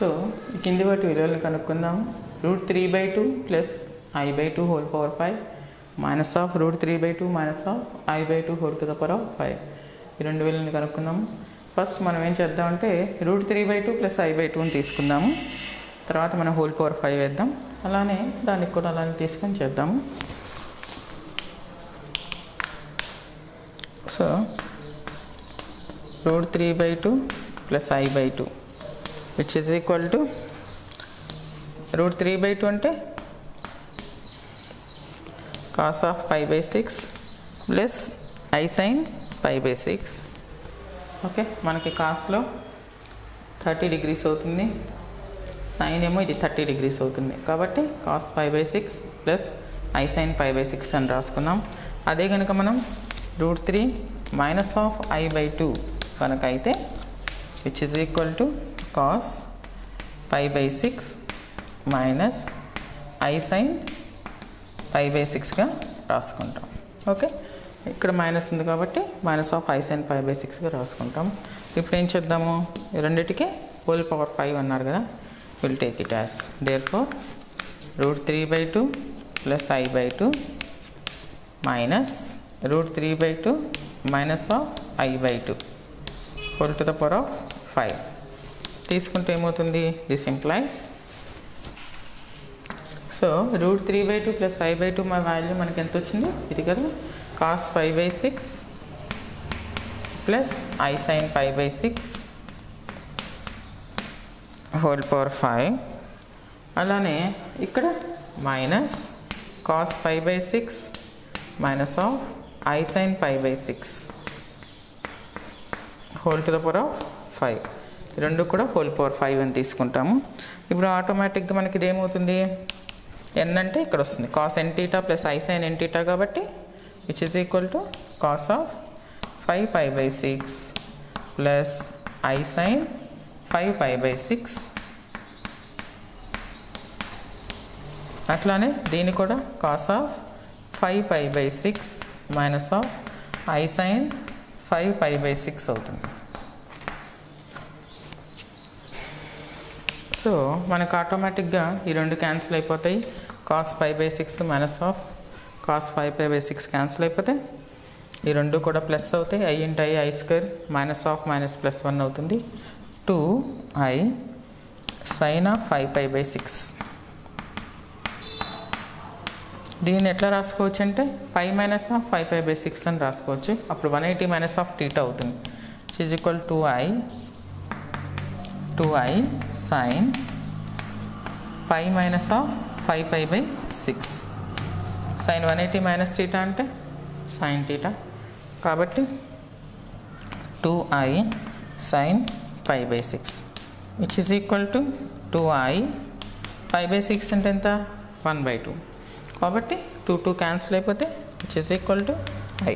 so ఈ కింది వాటి విలువలను కనుక్కుందాం root three by two plus i by two whole power five minus of root three by two minus of i by two whole to the power of five ఈ రెండు విలువలను కనుక్కుందాం first మనం ఏం చేద్దామంటే root three by two plus i by టూని తీసుకుందాము తర్వాత మనం హోల్ పవర్ ఫైవ్ వేద్దాం అలానే దానికి కూడా అలానే తీసుకొని చేద్దాము so root three by two plus i by two which is equal to root three by two అంటే cos of five by six plus i sine five by six okay మనకి కాస్లో థర్టీ డిగ్రీస్ అవుతుంది sine ఏమో ఇది thirty degrees అవుతుంది కాబట్టి cos five by six plus i sine five by six అని రాసుకుందాం అదే కనుక మనం root three minus of i by two కనుక అయితే which is equal to cos five by six minus i sine five by సిక్స్గా రాసుకుంటాం ఓకే ఇక్కడ మైనస్ ఉంది కాబట్టి minus of i sine five by సిక్స్గా రాసుకుంటాం ఇప్పుడు ఏం చేద్దాము ఈ రెండింటికి హోల్ పవర్ ఫైవ్ అన్నారు కదా will take it as there four root three by two plus i by two minus root three by two minus of i by two whole to the power of five తీసుకుంటే ఏమవుతుంది this implies so root three by two plus five by two మా value మనకి ఎంత వచ్చింది ఇది కదా cos five by six plus i sine five by six whole power five అలానే ఇక్కడ minus cos five by six minus of i sine five by six whole to the power of five రెండు కూడా whole power five అని తీసుకుంటాము ఇప్పుడు ఆటోమేటిక్గా మనకి ఇదేమవుతుంది ఎన్ అంటే ఇక్కడ వస్తుంది cos n theta plus i sine n theta కాబట్టి which is equal to cos of five five by six plus i sine five five by six అట్లానే దీన్ని కూడా cos of five five by six minus of i sine five five by six అవుతుంది so మనకు ఆటోమేటిక్గా ఈ రెండు cancel అయిపోతాయి cos five by six minus of cos five five by six cancel అయిపోతాయి ఈ రెండు కూడా ప్లస్ అవుతాయి i into i i square minus of minus plus one అవుతుంది two i sine of five five by six దీన్ని ఎట్లా రాసుకోవచ్చు అంటే five minus of five five by six అని రాసుకోవచ్చు అప్పుడు one eighty minus of theta అవుతుంది which is equal to i two i sine five minus of five five by six sine one eighty minus theta అంటే sine theta కాబట్టి two i sine five by six which is equal to two i five by six అంటే ఎంత one by two కాబట్టి two two cancel అయిపోతే which is equal to i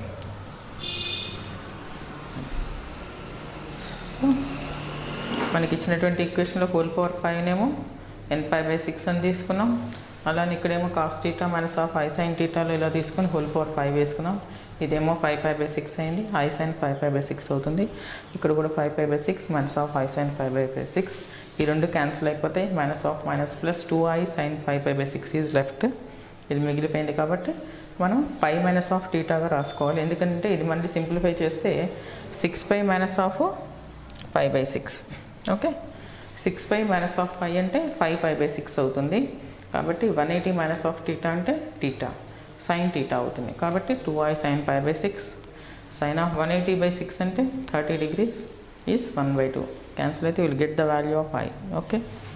so మనకి ఇచ్చినటువంటి ఈక్వేషన్లో whole power five ఏమో ఎన్ five by six అని తీసుకున్నాం అలానే ఇక్కడేమో cos theta minus of i sine టీటాలో ఇలా తీసుకొని హోల్ పవర్ ఫైవ్ వేసుకున్నాం ఇదేమో ఫైవ్ ఫైవ్ బై సిక్స్ అయింది i sine five five by six అవుతుంది ఇక్కడ కూడా five five by six minus of i sine five by by six ఈ రెండు క్యాన్సిల్ అయిపోతాయి minus of minus plus two i sine five five by six is left ఇది మిగిలిపోయింది కాబట్టి మనం పై మైనస్ ఆఫ్ టీటాగా రాసుకోవాలి ఎందుకంటే ఇది మళ్ళీ సింప్లిఫై చేస్తే six pi minus of five by six okay six pi minus of five అంటే ఫైవ్ ఫైవ్ బై సిక్స్ అవుతుంది కాబట్టి one eighty minus of theta అంటే టీటా సైన్ టీటా అవుతుంది కాబట్టి two i sine five by six sine of one eighty by six అంటే thirty degrees is one by two cancel అయితే will get the value of i okay